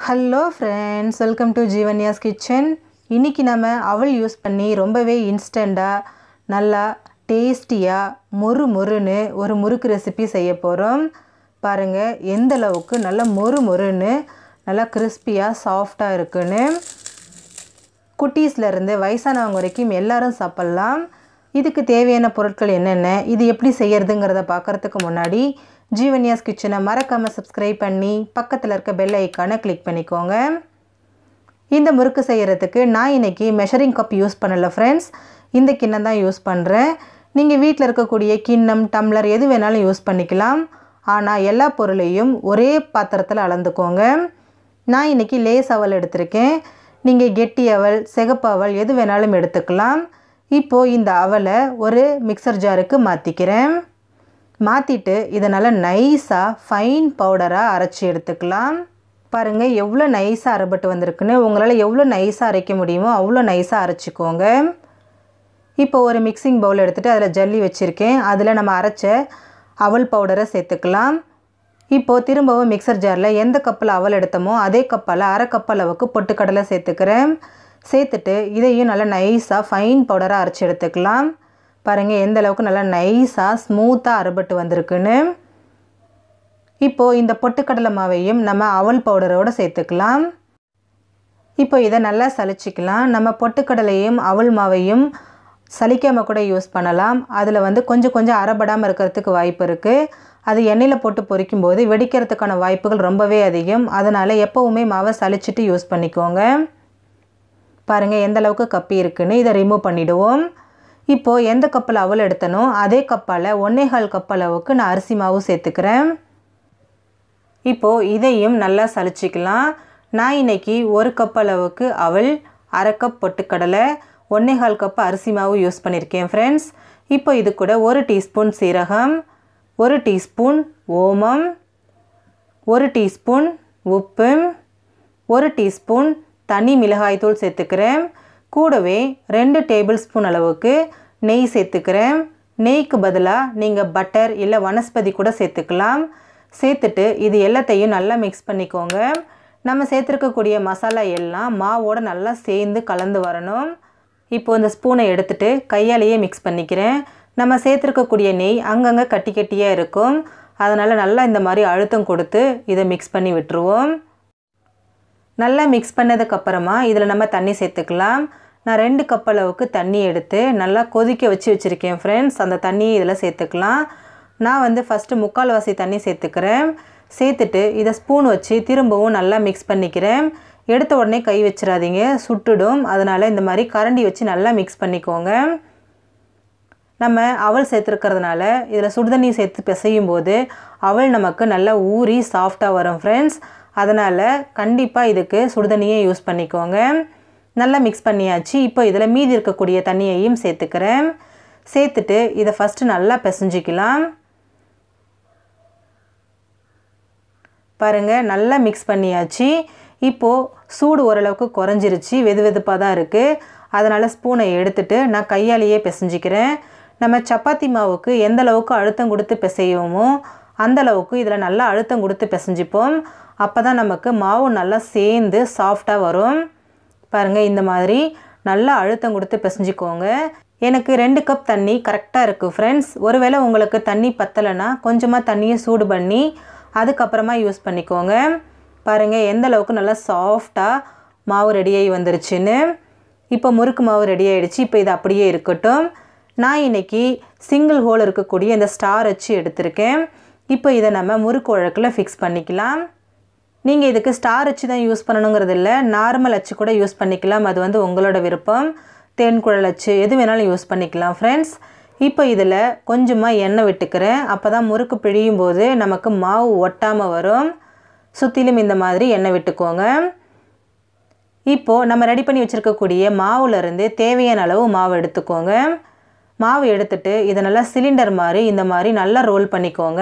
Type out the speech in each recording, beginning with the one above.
hello friends welcome to Jeevanya's kitchen இன்றைக்கி நம்ம அவல் யூஸ் பண்ணி ரொம்பவே இன்ஸ்டண்ட்டாக நல்லா டேஸ்டியாக மொறு மொறுன்னு ஒரு முறுக்கு ரெசிபி செய்ய போகிறோம் பாருங்கள் எந்த அளவுக்கு நல்லா மொறு மொறுன்னு நல்லா கிறிஸ்பியாக சாஃப்டாக இருக்குன்னு குட்டீஸ்லேருந்து வயசானவங்க வரைக்கும் எல்லாரும் சாப்பிட்லாம் இதுக்கு தேவையான பொருட்கள் என்னென்ன இது எப்படி செய்யறதுங்கிறத பார்க்குறதுக்கு முன்னாடி ஜீவன்யாஸ் கிச்சனை மறக்காமல் சப்ஸ்கிரைப் பண்ணி பக்கத்தில் இருக்க பெல் ஐக்கானை கிளிக் பண்ணிக்கோங்க இந்த முறுக்கு செய்கிறதுக்கு நான் இன்றைக்கி மெஷரிங் கப் யூஸ் பண்ணலை ஃப்ரெண்ட்ஸ் இந்த கிண்ணம் தான் யூஸ் பண்ணுறேன் நீங்கள் வீட்டில் இருக்கக்கூடிய கிண்ணம் டம்ளர் எது வேணாலும் யூஸ் பண்ணிக்கலாம் ஆனால் எல்லா பொருளையும் ஒரே பாத்திரத்தில் அளந்துக்கோங்க நான் இன்றைக்கி லேஸ் அவல் எடுத்திருக்கேன் நீங்கள் கெட்டி அவல் சிகப்பு அவல் எது வேணாலும் எடுத்துக்கலாம் இப்போது இந்த அவலை ஒரு மிக்சர் ஜாருக்கு மாற்றிக்கிறேன் மாற்றிட்டு இதை நல்லா நைஸாக ஃபைன் பவுடராக அரைச்சி எடுத்துக்கலாம் பாருங்கள் எவ்வளோ நைஸாக அரைப்பட்டு வந்திருக்குன்னு உங்களால் எவ்வளோ நைஸாக அரைக்க முடியுமோ அவ்வளோ நைஸாக அரைச்சிக்கோங்க இப்போ ஒரு மிக்சிங் பவுல் எடுத்துகிட்டு அதில் ஜல்லி வச்சுருக்கேன் அதில் நம்ம அரைச்ச அவல் பவுடரை சேர்த்துக்கலாம் இப்போது திரும்பவும் மிக்சர் ஜாரில் எந்த கப்பில் அவல் எடுத்தோமோ அதே கப்பால் அரை கப் அளவுக்கு பொட்டுக்கடலை சேர்த்துக்கிறேன் சேர்த்துட்டு இதையும் நல்லா நைஸாக ஃபைன் பவுடராக அரைச்சி எடுத்துக்கலாம் பாருங்கள் எந்த அளவுக்கு நல்லா நைஸாக ஸ்மூத்தாக அரைப்பட்டு வந்திருக்குன்னு இப்போது இந்த பொட்டுக்கடலை மாவையும் நம்ம அவல் பவுடரோடு சேர்த்துக்கலாம் இப்போ இதை நல்லா சலிச்சிக்கலாம் நம்ம பொட்டுக்கடலையும் அவல் மாவையும் சலிக்காமல் கூட யூஸ் பண்ணலாம் அதில் வந்து கொஞ்சம் கொஞ்சம் அரைபடாமல் இருக்கிறதுக்கு வாய்ப்பு இருக்குது அது எண்ணெயில் போட்டு பொரிக்கும் போது வெடிக்கிறதுக்கான வாய்ப்புகள் ரொம்பவே அதிகம் அதனால் எப்போவுமே மாவை சலிச்சிட்டு யூஸ் பண்ணிக்கோங்க பாருங்கள் எந்த அளவுக்கு கப்பி இருக்குன்னு இதை ரிமூவ் பண்ணிவிடுவோம் இப்போது எந்த கப்பில் அவல் எடுத்தனோ அதே கப்பால் ஒன்றேகால் கப் அளவுக்கு நான் அரிசி மாவு சேர்த்துக்கிறேன் இப்போது இதையும் நல்லா சலிச்சிக்கலாம் நான் இன்றைக்கி ஒரு கப் அளவுக்கு அவல் அரை கப் பொட்டுக்கடலை ஒன்றேகால் கப் அரிசி மாவு யூஸ் பண்ணியிருக்கேன் ஃப்ரெண்ட்ஸ் இப்போ இது கூட ஒரு டீஸ்பூன் சீரகம் ஒரு டீஸ்பூன் ஓமம் ஒரு டீஸ்பூன் உப்பு ஒரு டீஸ்பூன் தனி மிளகாய்த்தூள் சேர்த்துக்கிறேன் கூடவே ரெண்டு டேபிள் ஸ்பூன் அளவுக்கு நெய் சேர்த்துக்கிறேன் நெய்க்கு பதிலாக நீங்கள் பட்டர் இல்லை வனஸ்பதி கூட சேர்த்துக்கலாம் சேர்த்துட்டு இது எல்லாத்தையும் நல்லா மிக்ஸ் பண்ணிக்கோங்க நம்ம சேர்த்துருக்கக்கூடிய மசாலா எல்லாம் மாவோடு நல்லா சேர்ந்து கலந்து வரணும் இப்போது இந்த ஸ்பூனை எடுத்துகிட்டு கையாலேயே மிக்ஸ் பண்ணிக்கிறேன் நம்ம சேர்த்துருக்கக்கூடிய நெய் அங்கங்கே கட்டி கட்டியாக இருக்கும் அதனால் நல்லா இந்த மாதிரி அழுத்தம் கொடுத்து இதை மிக்ஸ் பண்ணி விட்டுருவோம் நல்லா மிக்ஸ் பண்ணதுக்கப்புறமா இதில் நம்ம தண்ணி சேர்த்துக்கலாம் நான் ரெண்டு கப் அளவுக்கு தண்ணி எடுத்து நல்லா கொதிக்க வச்சு வச்சுருக்கேன் ஃப்ரெண்ட்ஸ் அந்த தண்ணியை இதில் சேர்த்துக்கலாம் நான் வந்து ஃபஸ்ட்டு முக்கால்வாசி தண்ணி சேர்த்துக்கிறேன் சேர்த்துட்டு இதை ஸ்பூன் வச்சு திரும்பவும் நல்லா மிக்ஸ் பண்ணிக்கிறேன் எடுத்த உடனே கை வச்சிடாதீங்க சுட்டுடும் அதனால் இந்த மாதிரி கரண்டி வச்சு நல்லா மிக்ஸ் பண்ணிக்கோங்க நம்ம அவல் சேர்த்துருக்கிறதுனால இதில் சுடுதண்ணி சேர்த்து பிசையும் போது அவல் நமக்கு நல்லா ஊறி சாஃப்டாக வரும் ஃப்ரெண்ட்ஸ் அதனால் கண்டிப்பாக இதுக்கு சுடுதண்ணியே யூஸ் பண்ணிக்கோங்க நல்லா மிக்ஸ் பண்ணியாச்சு இப்போ இதில் மீதி இருக்கக்கூடிய தண்ணியையும் சேர்த்துக்கிறேன் சேர்த்துட்டு இதை ஃபஸ்ட்டு நல்லா பிசைஞ்சிக்கலாம் பாருங்கள் நல்லா மிக்ஸ் பண்ணியாச்சு இப்போது சூடு ஓரளவுக்கு குறைஞ்சிருச்சு வெது வெதுப்பாக தான் இருக்குது அதனால் ஸ்பூனை எடுத்துட்டு நான் கையாலேயே பிசைஞ்சிக்கிறேன் நம்ம சப்பாத்தி மாவுக்கு எந்த அளவுக்கு அழுத்தம் கொடுத்து பிசையோமோ அந்த அளவுக்கு இதில் நல்லா அழுத்தம் கொடுத்து பிசைஞ்சிப்போம் அப்போ தான் நமக்கு மாவு நல்லா சேர்ந்து சாஃப்டாக வரும் பாருங்கள் இந்த மாதிரி நல்லா அழுத்தம் கொடுத்து பிசைஞ்சிக்கோங்க எனக்கு ரெண்டு கப் தண்ணி கரெக்டாக இருக்குது ஃப்ரெண்ட்ஸ் ஒருவேளை உங்களுக்கு தண்ணி பத்தலைன்னா கொஞ்சமாக தண்ணியை சூடு பண்ணி அதுக்கப்புறமா யூஸ் பண்ணிக்கோங்க பாருங்கள் எந்த அளவுக்கு நல்லா சாஃப்டாக மாவு ரெடியாகி வந்துருச்சுன்னு இப்போ முறுக்கு மாவு ரெடி ஆகிடுச்சு இப்போ இது அப்படியே இருக்கட்டும் நான் இன்றைக்கி சிங்கிள் ஹோல் இருக்கக்கூடிய இந்த ஸ்டார் வச்சு எடுத்திருக்கேன் இப்போ இதை நம்ம முறுக்கு உழக்கில் ஃபிக்ஸ் பண்ணிக்கலாம் நீங்கள் இதுக்கு ஸ்டார் அச்சு தான் யூஸ் பண்ணணுங்கிறது இல்லை நார்மல் அச்சு கூட யூஸ் பண்ணிக்கலாம் அது வந்து உங்களோட விருப்பம் தேன்குழல் அச்சு எது வேணாலும் யூஸ் பண்ணிக்கலாம் ஃப்ரெண்ட்ஸ் இப்போ இதில் கொஞ்சமாக எண்ணெய் விட்டுக்கிறேன் அப்போ தான் முறுக்கு பிழியும் போது நமக்கு மாவு ஒட்டாமல் வரும் சுற்றிலும் இந்த மாதிரி எண்ணெய் விட்டுக்கோங்க இப்போது நம்ம ரெடி பண்ணி வச்சுருக்கக்கூடிய மாவுலேருந்து தேவையான அளவு மாவு எடுத்துக்கோங்க மாவு எடுத்துட்டு இதை நல்லா சிலிண்டர் மாதிரி இந்த மாதிரி நல்லா ரோல் பண்ணிக்கோங்க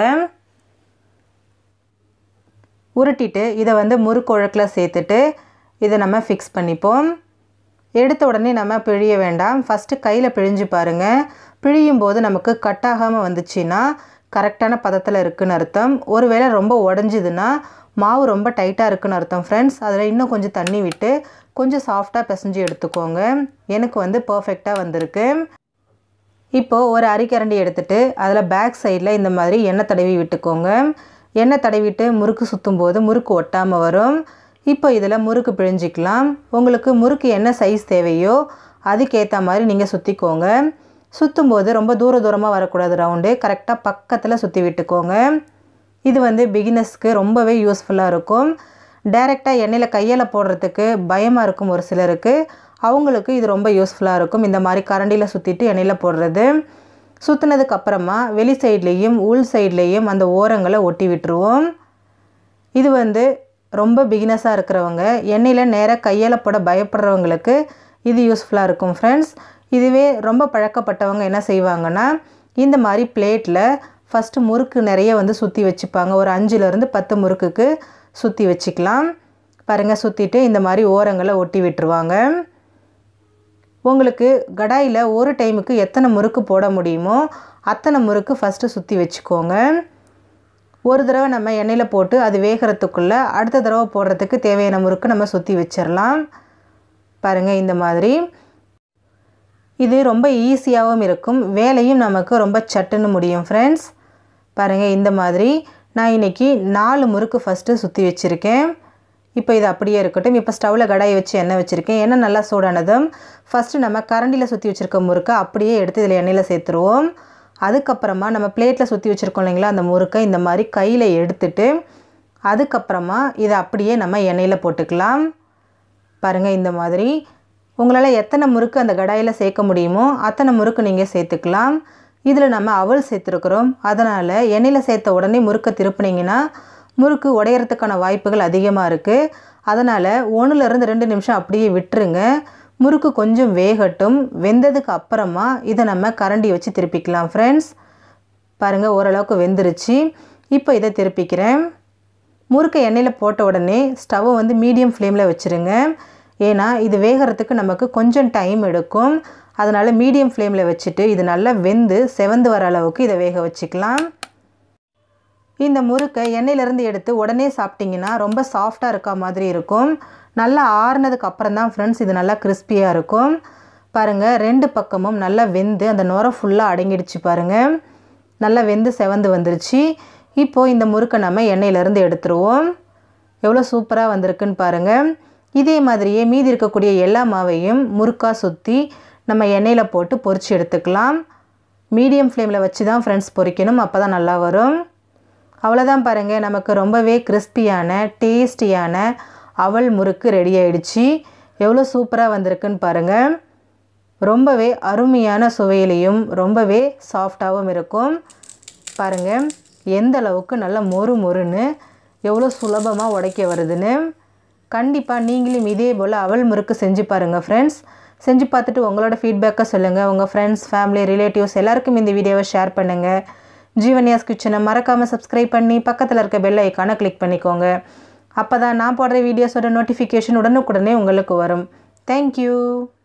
உருட்டிட்டு இதை வந்து முறுக்குழக்கில் சேர்த்துட்டு இதை நம்ம ஃபிக்ஸ் பண்ணிப்போம் எடுத்த உடனே நம்ம பிழிய வேண்டாம் ஃபஸ்ட்டு கையில் பிழிஞ்சு பாருங்கள் பிழியும் போது நமக்கு கட்டாகாமல் வந்துச்சுன்னா கரெக்டான பதத்தில் இருக்குன்னு அர்த்தம் ஒருவேளை ரொம்ப உடஞ்சிதுன்னா மாவு ரொம்ப டைட்டாக இருக்குன்னு அர்த்தம் ஃப்ரெண்ட்ஸ் அதில் இன்னும் கொஞ்சம் தண்ணி விட்டு கொஞ்சம் சாஃப்டாக பிசைஞ்சு எடுத்துக்கோங்க எனக்கு வந்து பர்ஃபெக்டாக வந்திருக்கு இப்போது ஒரு அரிக்கரண்டி எடுத்துகிட்டு அதில் பேக் சைடில் இந்த மாதிரி எண்ணெய் தடவி விட்டுக்கோங்க எண்ணெய் தடவிட்டு முறுக்கு சுற்றும் போது முறுக்கு ஒட்டாமல் வரும் இப்போ இதில் முறுக்கு பிழிஞ்சிக்கலாம் உங்களுக்கு முறுக்கு என்ன சைஸ் தேவையோ அதுக்கேற்ற மாதிரி நீங்கள் சுற்றிக்கோங்க சுற்றும் போது ரொம்ப தூர தூரமாக வரக்கூடாது ரவுண்டு கரெக்டாக பக்கத்தில் சுற்றி விட்டுக்கோங்க இது வந்து பிகினர்ஸ்க்கு ரொம்பவே யூஸ்ஃபுல்லாக இருக்கும் டைரெக்டாக எண்ணெயில் கையில் போடுறதுக்கு பயமாக இருக்கும் ஒரு சிலருக்கு அவங்களுக்கு இது ரொம்ப யூஸ்ஃபுல்லாக இருக்கும் இந்த மாதிரி கரண்டியில் சுற்றிட்டு எண்ணெயில் போடுறது சுற்றினதுக்கு அப்புறமா வெளி சைட்லேயும் உள் சைட்லேயும் அந்த ஓரங்களை ஒட்டி விட்டுருவோம் இது வந்து ரொம்ப பிகினஸாக இருக்கிறவங்க எண்ணெயில் நேராக கையால் போட பயப்படுறவங்களுக்கு இது யூஸ்ஃபுல்லாக இருக்கும் ஃப்ரெண்ட்ஸ் இதுவே ரொம்ப பழக்கப்பட்டவங்க என்ன செய்வாங்கன்னா இந்த மாதிரி பிளேட்டில் ஃபஸ்ட்டு முறுக்கு நிறைய வந்து சுற்றி வச்சுப்பாங்க ஒரு அஞ்சுலேருந்து பத்து முறுக்குக்கு சுற்றி வச்சுக்கலாம் பாருங்கள் சுற்றிட்டு இந்த மாதிரி ஓரங்களை ஒட்டி விட்டுருவாங்க உங்களுக்கு கடாயில் ஒரு டைமுக்கு எத்தனை முறுக்கு போட முடியுமோ அத்தனை முறுக்கு ஃபஸ்ட்டு சுற்றி வச்சுக்கோங்க ஒரு தடவை நம்ம எண்ணெயில் போட்டு அது வேகிறதுக்குள்ளே அடுத்த தடவை போடுறதுக்கு தேவையான முறுக்கு நம்ம சுற்றி வச்சிடலாம் பாருங்கள் இந்த மாதிரி இது ரொம்ப ஈஸியாகவும் இருக்கும் வேலையும் நமக்கு ரொம்ப சட்டுன்னு முடியும் ஃப்ரெண்ட்ஸ் பாருங்கள் இந்த மாதிரி நான் இன்றைக்கி நாலு முறுக்கு ஃபஸ்ட்டு சுற்றி வச்சுருக்கேன் இப்போ இது அப்படியே இருக்கட்டும் இப்போ ஸ்டவ்வில் கடாயை வச்சு எண்ணெய் வச்சுருக்கேன் எண்ணெய் நல்லா சூடானதும் ஃபஸ்ட்டு நம்ம கரண்டியில் சுற்றி வச்சுருக்க முறுக்கை அப்படியே எடுத்து இதில் எண்ணெயில் சேர்த்துருவோம் அதுக்கப்புறமா நம்ம பிளேட்டில் சுற்றி வச்சுருக்கோம் இல்லைங்களா அந்த முறுக்கை இந்த மாதிரி கையில் எடுத்துட்டு அதுக்கப்புறமா இதை அப்படியே நம்ம எண்ணெயில் போட்டுக்கலாம் பாருங்கள் இந்த மாதிரி உங்களால் எத்தனை முறுக்கு அந்த கடாயில் சேர்க்க முடியுமோ அத்தனை முறுக்கு நீங்கள் சேர்த்துக்கலாம் இதில் நம்ம அவல் சேர்த்துருக்குறோம் அதனால் எண்ணெயில் சேர்த்த உடனே முறுக்கை திருப்புனீங்கன்னா முறுக்கு உடையறதுக்கான வாய்ப்புகள் அதிகமாக இருக்குது அதனால் ஒன்றுலேருந்து ரெண்டு நிமிஷம் அப்படியே விட்டுருங்க முறுக்கு கொஞ்சம் வேகட்டும் வெந்ததுக்கு அப்புறமா இதை நம்ம கரண்டி வச்சு திருப்பிக்கலாம் ஃப்ரெண்ட்ஸ் பாருங்கள் ஓரளவுக்கு வெந்துருச்சு இப்போ இதை திருப்பிக்கிறேன் முறுக்கை எண்ணெயில் போட்ட உடனே ஸ்டவ்வை வந்து மீடியம் ஃப்ளேமில் வச்சுருங்க ஏன்னா இது வேகிறதுக்கு நமக்கு கொஞ்சம் டைம் எடுக்கும் அதனால் மீடியம் ஃப்ளேமில் வச்சுட்டு இது நல்லா வெந்து செவந்து வர அளவுக்கு இதை வேக வச்சுக்கலாம் இந்த முறுக்கை எண்ணெயிலேருந்து எடுத்து உடனே சாப்பிட்டிங்கன்னா ரொம்ப சாஃப்டாக இருக்க மாதிரி இருக்கும் நல்லா ஆறுனதுக்கு அப்புறம் தான் ஃப்ரெண்ட்ஸ் இது நல்லா கிறிஸ்பியாக இருக்கும் பாருங்கள் ரெண்டு பக்கமும் நல்லா வெந்து அந்த நுரை ஃபுல்லாக அடங்கிடுச்சு பாருங்கள் நல்லா வெந்து செவந்து வந்துருச்சு இப்போது இந்த முறுக்கை நம்ம எண்ணெயிலேருந்து எடுத்துருவோம் எவ்வளோ சூப்பராக வந்திருக்குன்னு பாருங்கள் இதே மாதிரியே மீதி இருக்கக்கூடிய எல்லா மாவையும் முறுக்காக சுற்றி நம்ம எண்ணெயில் போட்டு பொரித்து எடுத்துக்கலாம் மீடியம் ஃப்ளேமில் வச்சு தான் ஃப்ரெண்ட்ஸ் பொரிக்கணும் அப்போ தான் நல்லா வரும் அவ்வளோதான் பாருங்கள் நமக்கு ரொம்பவே கிறிஸ்பியான டேஸ்டியான அவல் முறுக்கு ரெடி ஆயிடுச்சு எவ்வளோ சூப்பராக வந்திருக்குன்னு பாருங்கள் ரொம்பவே அருமையான சுவையிலையும் ரொம்பவே சாஃப்டாகவும் இருக்கும் பாருங்கள் எந்த அளவுக்கு நல்லா மொறு மொறுன்னு எவ்வளோ சுலபமாக உடைக்க வருதுன்னு கண்டிப்பாக நீங்களும் இதே போல் அவல் முறுக்கு செஞ்சு பாருங்கள் ஃப்ரெண்ட்ஸ் செஞ்சு பார்த்துட்டு உங்களோட ஃபீட்பேக்கை சொல்லுங்கள் உங்கள் ஃப்ரெண்ட்ஸ் ஃபேமிலி ரிலேட்டிவ்ஸ் எல்லாருக்கும் இந்த வீடியோவை ஷேர் பண்ணுங்கள் ஜீவன்யாஸ் கிச்சனை மறக்காமல் சப்ஸ்கிரைப் பண்ணி பக்கத்தில் இருக்க பெல் ஐக்கானை கிளிக் பண்ணிக்கோங்க அப்போ தான் நான் போடுற வீடியோஸோட நோட்டிஃபிகேஷன் உடனுக்குடனே உங்களுக்கு வரும் தேங்க்யூ